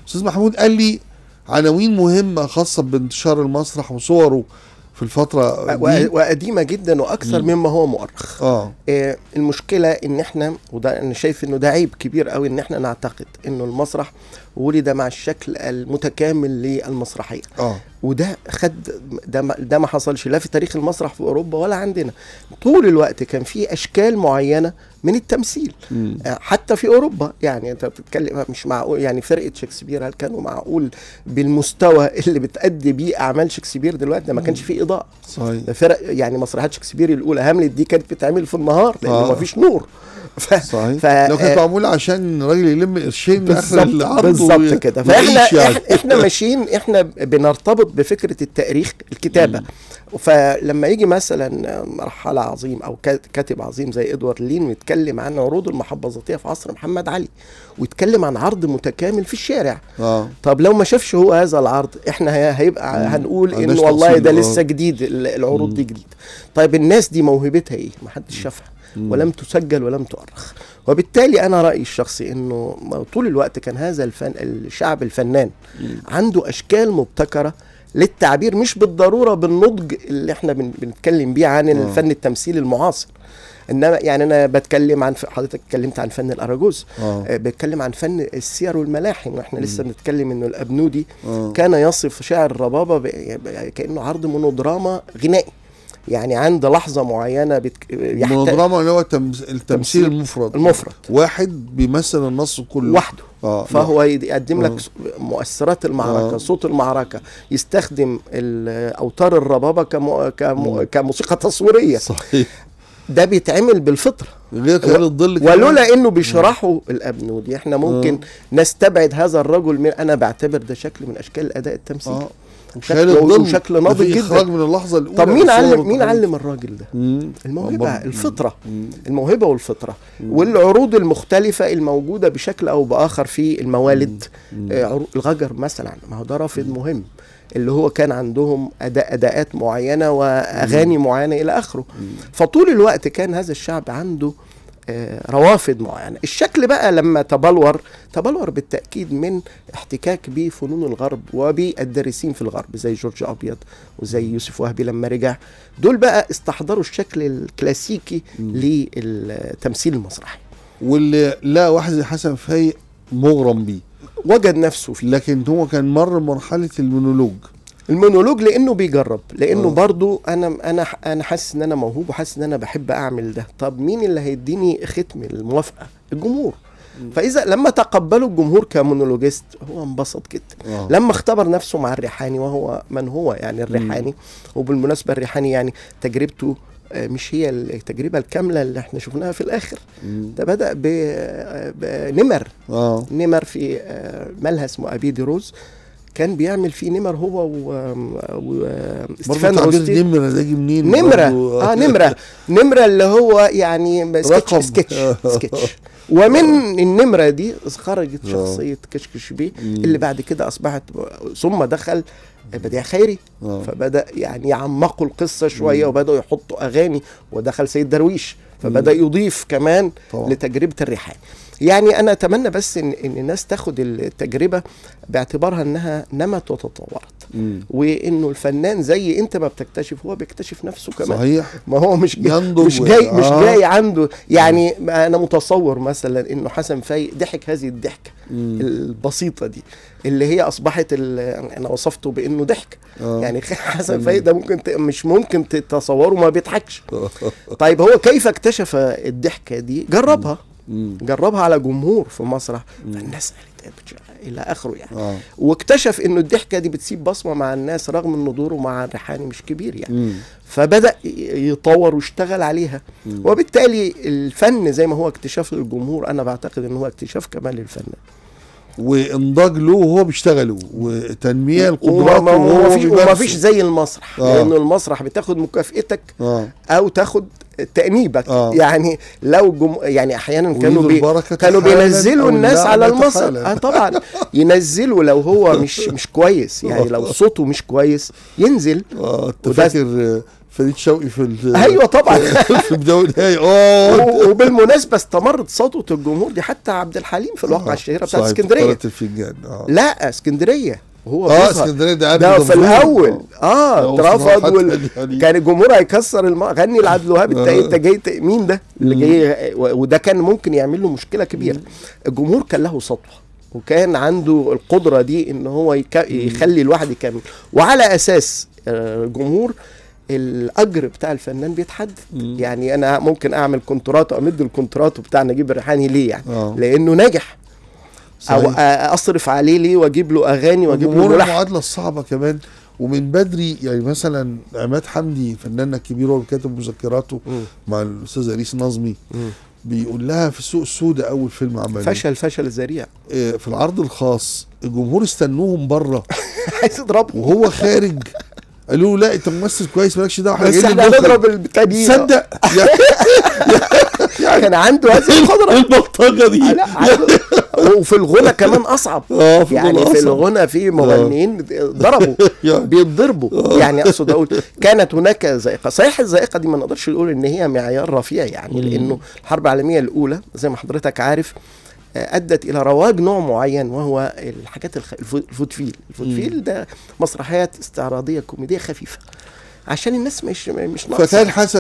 استاذ محمود قال لي عناوين مهمه خاصه بانتشار المسرح وصوره في الفتره دي وقديمه جدا واكثر مم. مما هو مؤرخ اه آه، المشكله ان احنا وده انا شايف انه ده عيب كبير قوي ان احنا نعتقد انه المسرح ولد مع الشكل المتكامل للمسرحيه اه وده خد ده ما, ده ما حصلش لا في تاريخ المسرح في اوروبا ولا عندنا طول الوقت كان في اشكال معينه من التمثيل مم. آه، حتى في اوروبا يعني انت بتتكلم مش معقول يعني فرقه شكسبير هل كانوا معقول بالمستوى اللي بتأدي بيه اعمال شكسبير دلوقتي ده ما كانش فيه اضاءه صحيح ده فرق يعني مسرحيات شكسبير الاولى هاملت دي كانت بتتعمل في النهار لان آه. ما فيش نور ف... صحيح ف... لو كانت آه، معموله عشان الراجل يلم قرشين اخر بالظبط العرض بالظبط وي- كده ويعيش فاحنا يعني. احنا, احنا ماشيين احنا بنرتبط بفكره التاريخ الكتابه فلما يجي مثلا مرحله عظيم او كات- كاتب عظيم زي ادوارد لين ويتكلم عن عروض المحبه الذاتيه في عصر محمد علي ويتكلم عن عرض متكامل في الشارع اه طب لو ما شافش هو هذا العرض احنا هي- هيبقى مم. هنقول عندناش انه والله تفصيل، ده آه. لسه جديد ال- العروض دي جديد طيب الناس دي موهبتها ايه ما حدش شافها ولم تسجل ولم تؤرخ وبالتالي انا رايي الشخصي انه طول الوقت كان هذا الفن الشعب الفنان عنده اشكال مبتكره للتعبير مش بالضروره بالنضج اللي احنا بن- بنتكلم بيه عن الفن التمثيلي المعاصر انما يعني انا بتكلم عن حضرتك اتكلمت عن فن الاراجوز اه آه، بتكلم عن فن السير والملاحم واحنا لسه بنتكلم انه الابنودي اه كان يصف شاعر الربابه ب- ب- كانه عرض مونودراما غنائي يعني عند لحظه معينه بت... يحت... المونودراما اللي هو التمس- التمثيل تمثيل المفرد المفرد. واحد بيمثل النص كله وحده اه فهو يد- يقدم آه. لك س- مؤثرات المعركه آه. صوت المعركه يستخدم ال- اوتار الربابه كمو... كمو... كموسيقى تصويريه صحيح ده بيتعمل بالفطره غير خيال الظل كمان. ولولا انه بيشرحوا الابنودي احنا ممكن نستبعد هذا الرجل من انا بعتبر ده شكل من اشكال الاداء التمثيلي اه شكل خيال الظل وشكل ده ناضج في جدا. اخراج من اللحظه الاولى طب مين للصور علم مين والتحريك. علم الراجل ده مم. الموهبه آه، الفطره مم. الموهبه والفطره والعروض المختلفه الموجوده بشكل او باخر في الموالد آه، عرو- الغجر مثلا ما هو ده رافد مهم اللي هو كان عندهم أداء اداءات معينه واغاني معينه الى اخره فطول الوقت كان هذا الشعب عنده آه، روافد معينه الشكل بقى لما تبلور تبلور بالتاكيد من احتكاك بفنون الغرب وبالدارسين في الغرب زي جورج ابيض وزي يوسف وهبي لما رجع دول بقى استحضروا الشكل الكلاسيكي للتمثيل المسرحي واللي لا واحد زي حسن فايق مغرم بيه وجد نفسه فيه لكن هو كان مر مرحله المونولوج المونولوج لانه بيجرب لانه آه. برضو انا انا انا حاسس ان انا موهوب وحاسس ان انا بحب اعمل ده طب مين اللي هيديني ختم الموافقه الجمهور فاذا لما تقبلوا الجمهور كمونولوجيست هو انبسط جدا آه. لما اختبر نفسه مع الريحاني وهو من هو يعني الريحاني وبالمناسبه الريحاني يعني تجربته آه، مش هي التجربه الكامله اللي احنا شفناها في الاخر مم. ده بدا ب- بنمر اه نمر في آه، ملهى اسمه ابيدي روز كان بيعمل فيه نمر هو و, و... برضه ستيفان تعبير روستين نمره ده يجي منين نمرة برضه؟ اه نمرة نمرة اللي هو يعني رقم. سكتش سكتش سكتش ومن النمرة دي خرجت آه. شخصية كشكش بيه اللي بعد كده أصبحت ثم دخل بديع خيري آه. فبدأ يعني يعمقوا القصة شوية وبدأوا يحطوا أغاني ودخل سيد درويش فبدأ يضيف كمان طبعا. لتجربة الريحان يعني أنا أتمنى بس إن, إن الناس تاخد التجربة باعتبارها إنها نمت وتطورت مم. وانه الفنان زي انت ما بتكتشف هو بيكتشف نفسه كمان صحيح ما هو مش جاي ينضج مش و- جاي مش آه. جاي عنده يعني انا متصور مثلا انه حسن فايق ضحك هذه الضحكه مم. البسيطه دي اللي هي اصبحت ال- انا وصفته بانه ضحك آه. يعني حسن فايق ده ممكن ت- مش ممكن تتصوره ما بيضحكش طيب هو كيف اكتشف الضحكه دي جربها مم. جربها على جمهور في مسرح فالناس قالت الى اخره يعني اه واكتشف انه الضحكه دي بتسيب بصمه مع الناس رغم ان دوره مع الريحاني مش كبير يعني مم. فبدا ي- يطور واشتغل عليها وبالتالي الفن زي ما هو اكتشاف للجمهور انا بعتقد ان هو اكتشاف كمان للفنان وانضاج له وهو بيشتغله وتنميه القدرات وما وهو فيش وما فيش زي المسرح آه. لانه المسرح بتاخد مكافئتك اه او تاخد تأنيبك آه. يعني لو جم... يعني احيانا كانوا ويد بي... البركة كانوا حالا بينزلوا أو الناس على اللعنة المسرح حالا. آه طبعا ينزلوا لو هو مش مش كويس يعني لو صوته مش كويس ينزل اه انت وده- فاكر فريد شوقي في ال- ايوه طبعا في البدايه والنهايه اه و- وبالمناسبه استمرت سطوه الجمهور دي حتى عبد الحليم في الواقعه الشهيره بتاعت صحيح، اسكندريه قناة الفنجان اه لا اسكندريه وهو اه بيظهر. اسكندريه ده عارف ده ده في مهم. الاول اه ده اترفض وصل وال... حتى يعني- كان الجمهور هيكسر الم... غني لعبد الوهاب انت آه. انت جاي ت- مين ده اللي جاي و- وده كان ممكن يعمل له مشكله كبيره الجمهور كان له سطوه وكان عنده القدره دي ان هو يك... يخلي الواحد يكمل وعلى اساس آه، الجمهور الاجر بتاع الفنان بيتحدد مم. يعني انا ممكن اعمل كونترات امد الكونترات بتاع نجيب الريحاني ليه يعني آه. لانه ناجح او صحيح. أ- اصرف عليه ليه واجيب له اغاني واجيب له جمهور ملحن المعادله الصعبه كمان ومن بدري يعني مثلا عماد حمدي فناننا الكبير هو كاتب مذكراته مم. مع الاستاذ اريس نظمي مم. بيقول لها في السوق السوداء اول فيلم عمله فشل فشل ذريع آه، في العرض الخاص الجمهور استنوهم بره عايز يضربه وهو خارج قالوا له لا انت ممثل كويس مالكش دعوه بس جايين احنا المخرج. هنضرب التانيين تصدق كان عنده هذه القدره البلطجه دي لا عنده- وفي الغنى كمان اصعب اه في يعني الغنى في أصعب. الغنى في مغنيين ضربوا يعني. بيتضربوا يعني اقصد اقول كانت هناك ذائقه صحيح الذائقه دي ما نقدرش نقول ان هي معيار رفيع يعني لانه الحرب العالميه الاولى زي ما حضرتك عارف آه، ادت الى رواج نوع معين وهو الحاجات الخ... الفو- الفودفيل الفودفيل ده مسرحيات استعراضيه كوميديه خفيفه عشان الناس مش مش ناقصه فكان حسن